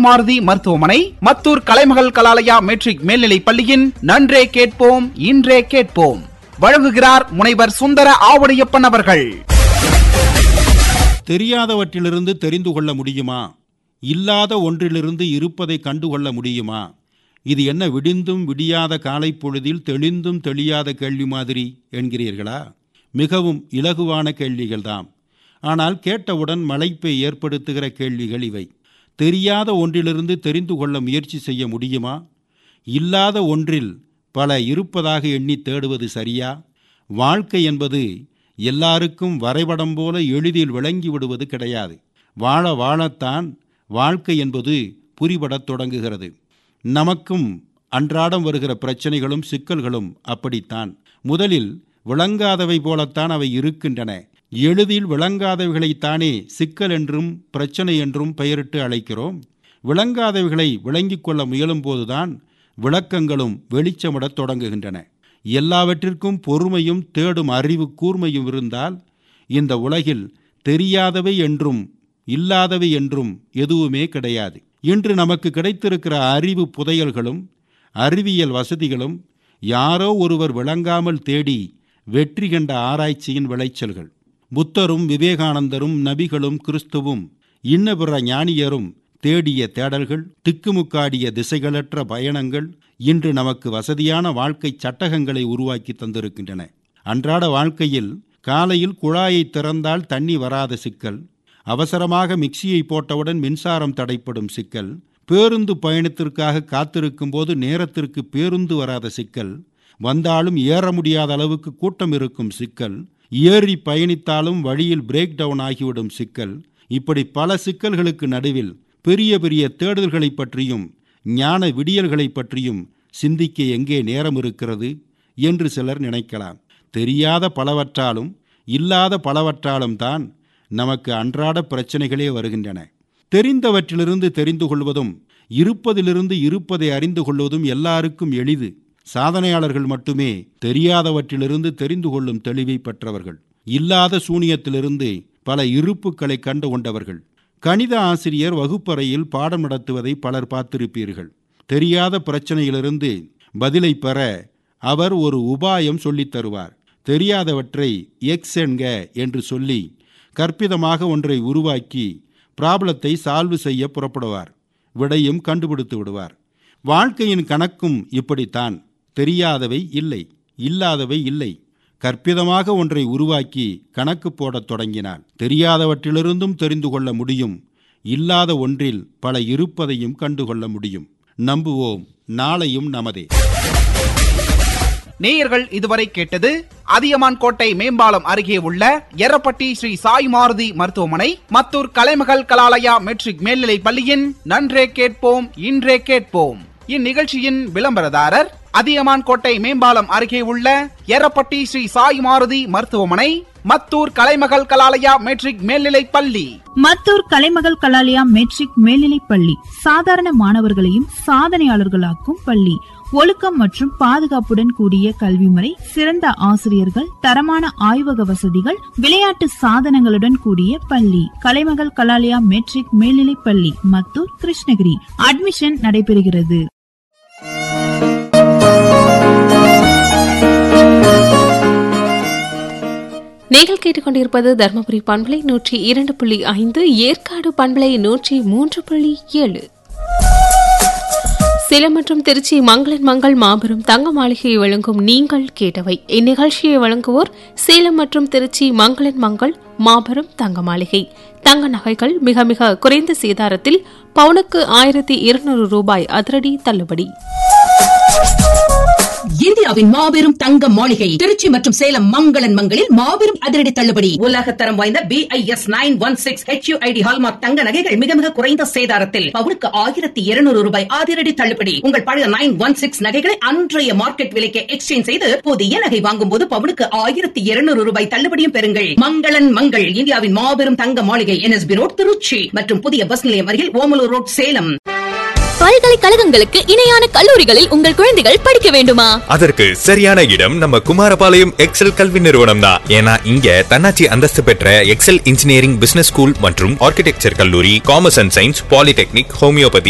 மாருதி மருத்துவமனை மத்தூர் கலைமகள் கலாலயா மெட்ரிக் மேல்நிலைப் பள்ளியின் நன்றே கேட்போம் இன்றே கேட்போம் வழங்குகிறார் முனைவர் சுந்தர ஆவுடையப்பன் அவர்கள் தெரியாதவற்றிலிருந்து தெரிந்து கொள்ள முடியுமா இல்லாத ஒன்றிலிருந்து இருப்பதை கண்டுகொள்ள முடியுமா இது என்ன விடிந்தும் விடியாத காலை பொழுதில் தெளிந்தும் தெளியாத கேள்வி மாதிரி என்கிறீர்களா மிகவும் இலகுவான கேள்விகள்தாம் ஆனால் கேட்டவுடன் மலைப்பை ஏற்படுத்துகிற கேள்விகள் இவை தெரியாத ஒன்றிலிருந்து தெரிந்து கொள்ள முயற்சி செய்ய முடியுமா இல்லாத ஒன்றில் பல இருப்பதாக எண்ணி தேடுவது சரியா வாழ்க்கை என்பது எல்லாருக்கும் வரைபடம் போல எளிதில் விளங்கி விடுவது கிடையாது வாழ வாழத்தான் வாழ்க்கை என்பது புரிபடத் தொடங்குகிறது நமக்கும் அன்றாடம் வருகிற பிரச்சனைகளும் சிக்கல்களும் அப்படித்தான் முதலில் விளங்காதவை போலத்தான் அவை இருக்கின்றன எளிதில் விளங்காதவைகளைத்தானே சிக்கல் என்றும் பிரச்சனை என்றும் பெயரிட்டு அழைக்கிறோம் விளங்காதவைகளை விளங்கிக் கொள்ள முயலும்போதுதான் விளக்கங்களும் வெளிச்சமிடத் தொடங்குகின்றன எல்லாவற்றிற்கும் பொறுமையும் தேடும் அறிவு கூர்மையும் இருந்தால் இந்த உலகில் தெரியாதவை என்றும் இல்லாதவை என்றும் எதுவுமே கிடையாது இன்று நமக்கு கிடைத்திருக்கிற அறிவு புதையல்களும் அறிவியல் வசதிகளும் யாரோ ஒருவர் விளங்காமல் தேடி வெற்றி கண்ட ஆராய்ச்சியின் விளைச்சல்கள் புத்தரும் விவேகானந்தரும் நபிகளும் கிறிஸ்துவும் இன்ன பிற ஞானியரும் தேடிய தேடல்கள் திக்குமுக்காடிய திசைகளற்ற பயணங்கள் இன்று நமக்கு வசதியான வாழ்க்கை சட்டகங்களை உருவாக்கி தந்திருக்கின்றன அன்றாட வாழ்க்கையில் காலையில் குழாயை திறந்தால் தண்ணி வராத சிக்கல் அவசரமாக மிக்சியை போட்டவுடன் மின்சாரம் தடைப்படும் சிக்கல் பேருந்து பயணத்திற்காக காத்திருக்கும் போது நேரத்திற்கு பேருந்து வராத சிக்கல் வந்தாலும் ஏற முடியாத அளவுக்கு கூட்டம் இருக்கும் சிக்கல் ஏறி பயணித்தாலும் வழியில் பிரேக் டவுன் ஆகிவிடும் சிக்கல் இப்படி பல சிக்கல்களுக்கு நடுவில் பெரிய பெரிய தேடுதல்களைப் பற்றியும் ஞான விடியல்களைப் பற்றியும் சிந்திக்க எங்கே நேரம் இருக்கிறது என்று சிலர் நினைக்கலாம் தெரியாத பலவற்றாலும் இல்லாத பலவற்றாலும் தான் நமக்கு அன்றாட பிரச்சனைகளே வருகின்றன தெரிந்தவற்றிலிருந்து தெரிந்து கொள்வதும் இருப்பதிலிருந்து இருப்பதை அறிந்து கொள்வதும் எல்லாருக்கும் எளிது சாதனையாளர்கள் மட்டுமே தெரியாதவற்றிலிருந்து தெரிந்து கொள்ளும் தெளிவை பெற்றவர்கள் இல்லாத சூனியத்திலிருந்து பல இருப்புக்களை கண்டு கொண்டவர்கள் கணித ஆசிரியர் வகுப்பறையில் பாடம் நடத்துவதை பலர் பார்த்திருப்பீர்கள் தெரியாத பிரச்சனையிலிருந்து பதிலை பெற அவர் ஒரு உபாயம் சொல்லித் தருவார் தெரியாதவற்றை எக்ஸ் என்க என்று சொல்லி கற்பிதமாக ஒன்றை உருவாக்கி ப்ராப்ளத்தை சால்வ் செய்ய புறப்படுவார் விடையும் கண்டுபிடித்து விடுவார் வாழ்க்கையின் கணக்கும் இப்படித்தான் தெரியாதவை இல்லை இல்லாதவை இல்லை கற்பிதமாக ஒன்றை உருவாக்கி கணக்கு போடத் தொடங்கினார் தெரியாதவற்றிலிருந்தும் தெரிந்து கொள்ள முடியும் இல்லாத ஒன்றில் பல இருப்பதையும் கண்டுகொள்ள முடியும் நம்புவோம் நாளையும் நமதே நேயர்கள் இதுவரை கேட்டது அதியமான் கோட்டை மேம்பாலம் அருகே உள்ள எரப்பட்டி ஸ்ரீ சாய் மாருதி மருத்துவமனை மத்தூர் கலைமகள் கலாலயா மெட்ரிக் மேல்நிலைப் பள்ளியின் நன்றே கேட்போம் இன்றே கேட்போம் இந்நிகழ்ச்சியின் விளம்பரதாரர் அதியமான் கோட்டை மேம்பாலம் அருகே உள்ள எரப்பட்டி ஸ்ரீ சாய் மாருதி மருத்துவமனை மத்தூர் கலைமகள் கலாலயா மெட்ரிக் மேல்நிலைப் பள்ளி மத்தூர் கலைமகள் கலாலயா மெட்ரிக் மேல்நிலைப் பள்ளி சாதாரண மாணவர்களையும் சாதனையாளர்களாக்கும் பள்ளி ஒழுக்கம் மற்றும் பாதுகாப்புடன் கூடிய கல்வி முறை சிறந்த ஆசிரியர்கள் தரமான ஆய்வக வசதிகள் விளையாட்டு சாதனங்களுடன் கூடிய பள்ளி கலைமகள் கலாலயா மெட்ரிக் மேல்நிலைப் பள்ளி மத்தூர் கிருஷ்ணகிரி அட்மிஷன் நடைபெறுகிறது நீங்கள் கேட்டுக்கொண்டிருப்பது தர்மபுரி பண்பலை நூற்றி இரண்டு புள்ளி ஐந்து ஏற்காடு பண்பலை நூற்றி மூன்று புள்ளி ஏழு சேலம் மற்றும் திருச்சி மங்களன் மங்கள் மாபெரும் தங்க மாளிகையை வழங்கும் நீங்கள் கேட்டவை இந்நிகழ்ச்சியை வழங்குவோர் சேலம் மற்றும் திருச்சி மங்களன் மங்கள் மாபெரும் தங்க மாளிகை தங்க நகைகள் மிக மிக குறைந்த சேதாரத்தில் பவுனுக்கு ஆயிரத்தி இருநூறு ரூபாய் அதிரடி தள்ளுபடி இந்தியாவின் மாபெரும் தங்க மாளிகை திருச்சி மற்றும் சேலம் மங்களன் மங்களில் மாபெரும் அதிரடி தள்ளுபடி உலக தரம் வாய்ந்த B I S nine one six H U I D hallmark தங்க நகைகள் மிக மிக குறைந்த சேதாரத்தில் பவுனுக்கு ஆயிரத்தி இருநூறு ரூபாய் அதிரடி தள்ளுபடி உங்கள் பழைய நைன் ஒன் சிக்ஸ் நகைகளை அன்றைய மார்க்கெட் விலைக்கு எக்ஸ்சேஞ்ச் செய்து புதிய நகை வாங்கும் போது பவுனுக்கு ஆயிரத்தி இருநூறு ரூபாய் தள்ளுபடியும் பெறுங்கள் மங்களன் மங்கள் இந்தியாவின் மாபெரும் தங்க மாளிகை என்எஸ்பி ரோட் திருச்சி மற்றும் புதிய பஸ் நிலையம் அருகில் ஓமலூர் ரோட் சேலம் பல்கலைக்கழகங்களுக்கு இணையான கல்லூரிகளில் உங்கள் குழந்தைகள் படிக்க வேண்டுமா அதற்கு சரியான இடம் நம்ம குமாரபாளையம் எக்ஸல் கல்வி நிறுவனம் தான் ஏன்னா இங்க தன்னாட்சி அந்தஸ்து பெற்ற எக்ஸல் இன்ஜினியரிங் பிசினஸ் ஸ்கூல் மற்றும் ஆர்கிடெக்சர் கல்லூரி commerce and science polytechnic homeopathy